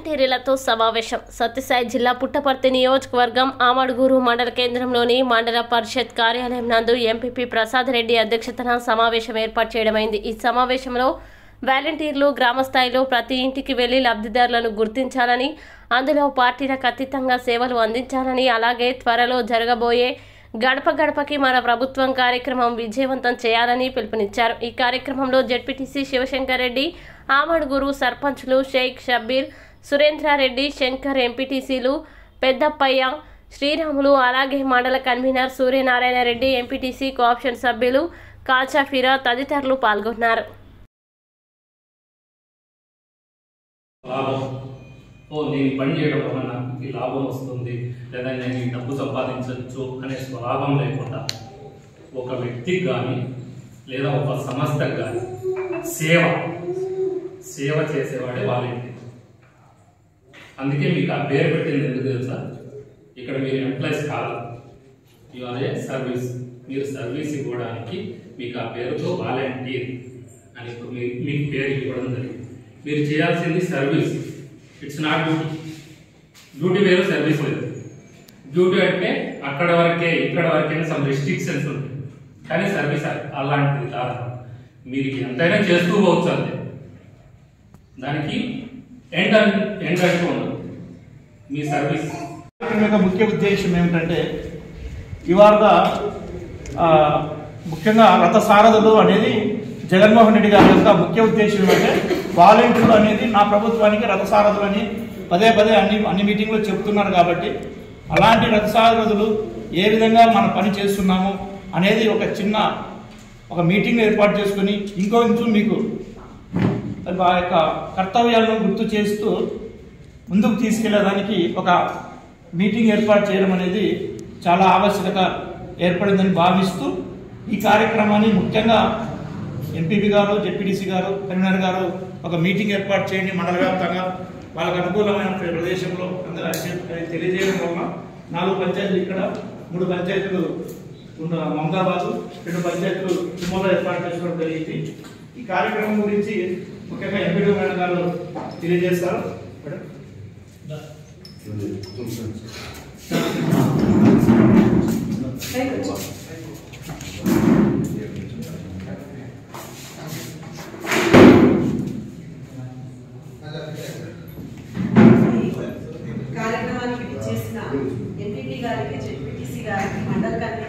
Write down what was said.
వాలంటీర్లతో సమావేశం సత్యసాయి జిల్లా పుట్టపర్తి నియోజకవర్గం ఆమడుగూరు మండల కేంద్రంలోని మండల పరిషత్ కార్యాలయం నందు ఎంపీపీ ప్రసాద్ రెడ్డి అధ్యక్షతన సమావేశం ఏర్పాటు చేయడమైంది ఈ సమావేశంలో వాలంటీర్లు గ్రామ స్థాయిలో ప్రతి ఇంటికి వెళ్లి లబ్ధిదారులను గుర్తించాలని అందులో పార్టీలకు అతీతంగా సేవలు అందించాలని అలాగే త్వరలో జరగబోయే గడప గడపకి మన ప్రభుత్వం కార్యక్రమం విజయవంతం చేయాలని పిలుపునిచ్చారు ఈ కార్యక్రమంలో జడ్పీటీసీ శివశంకర్ రెడ్డి ఆమడుగురు సర్పంచ్లు షేక్ షబ్బీర్ సురేంద్రారెడ్డి శంకర్ ఎంపీటీసీలు పెద్దప్పయ్య శ్రీరాములు అలాగే మండల convener Suryanarayana Reddy MPTC cooption సభ్యులు కాచా ఫిరా తదితరులు పాల్గొన్నారు లాభం ఓ నేను ఈ పని చేయడం వల్ల నాకు ఈ లాభం వస్తుంది లేదా నేను ఈ డబ్బు సంపాదించవచ్చు అనే స్వలాభం లేకుండా ఒక వ్యక్తికి కానీ లేదా ఒక సంస్థకు కానీ సేవ సేవ చేసేవాడే వాలంటీర్ అందుకే మీకు ఆ పేరు పెట్టింది ఎందుకు తెలుసా ఇక్కడ మీరు ఎంప్లాయీస్ కాదు యు ఆర్ ఏ సర్వీస్ మీరు సర్వీస్ ఇవ్వడానికి మీకు ఆ పేరుతో వాలంటీర్ అని ఇప్పుడు మీ మీకు పేరు ఇవ్వడం జరిగింది మీరు చేయాల్సింది service it's not duty duty వేరు సర్వీస్ వేరు డ్యూటీ అంటే అక్కడ వరకే ఇక్కడ వరకే సమ్ రెస్ట్రిక్షన్స్ ఉంటాయి కానీ సర్వీస్ అలాంటిది కాదు మీరు ఎంతైనా చేస్తూ పోవచ్చు అంతే దానికి ఎండ్ ఎండ్ అంటూ ఉండదు మీ సర్వీస్ కార్యక్రమం యొక్క ముఖ్య ఉద్దేశం ఏమిటంటే ఇవాళ ఆ, ముఖ్యంగా రథ సారథులు అనేది జగన్మోహన్ రెడ్డి గారి యొక్క ముఖ్య ఉద్దేశం ఏమంటే వాలంటీర్లు అనేది నా ప్రభుత్వానికి రథ సారథులు అని పదే పదే అన్ని అన్ని మీటింగ్లో చెప్తున్నారు కాబట్టి అలాంటి రథ సారథులు ఏ విధంగా మనం పని చేస్తున్నాము అనేది ఒక చిన్న ఒక మీటింగ్ ఏర్పాటు చేసుకుని ఇంకొంచెం మీకు ఆ యొక్క కర్తవ్యాలను గుర్తు చేస్తూ ముందుకు తీసుకెళ్లేదానికి ఒక మీటింగ్ ఏర్పాటు చేయడం అనేది చాలా ఆవశ్యకత ఏర్పడిందని భావిస్తూ ఈ కార్యక్రమాన్ని ముఖ్యంగా ఎంపీపీ గారు జెడ్పీటీసీ గారు కన్వీనర్ గారు ఒక మీటింగ్ ఏర్పాటు చేయండి మండల వ్యాప్తంగా వాళ్ళకు అనుకూలమైన ప్రదేశంలో అందరూ చెప్ప- తెలియజేయడం వలన నాలుగు పంచాయతీలు ఇక్కడ మూడు పంచాయతీలు ఉన్న మమదాబాద్ రెండు పంచాయతీలు తుమ్మలో ఏర్పాటు చేసుకోవడం జరిగింది ఈ కార్యక్రమం గురించి ముఖ్యంగా ఎంపీడీ మేడం గారు తెలియజేస్తారు మేడం కార్యక్రమానికి చేసిన ఎంపీపీ గారికి జెడ్పీటీసీ గారికి మండల కన్వీనర్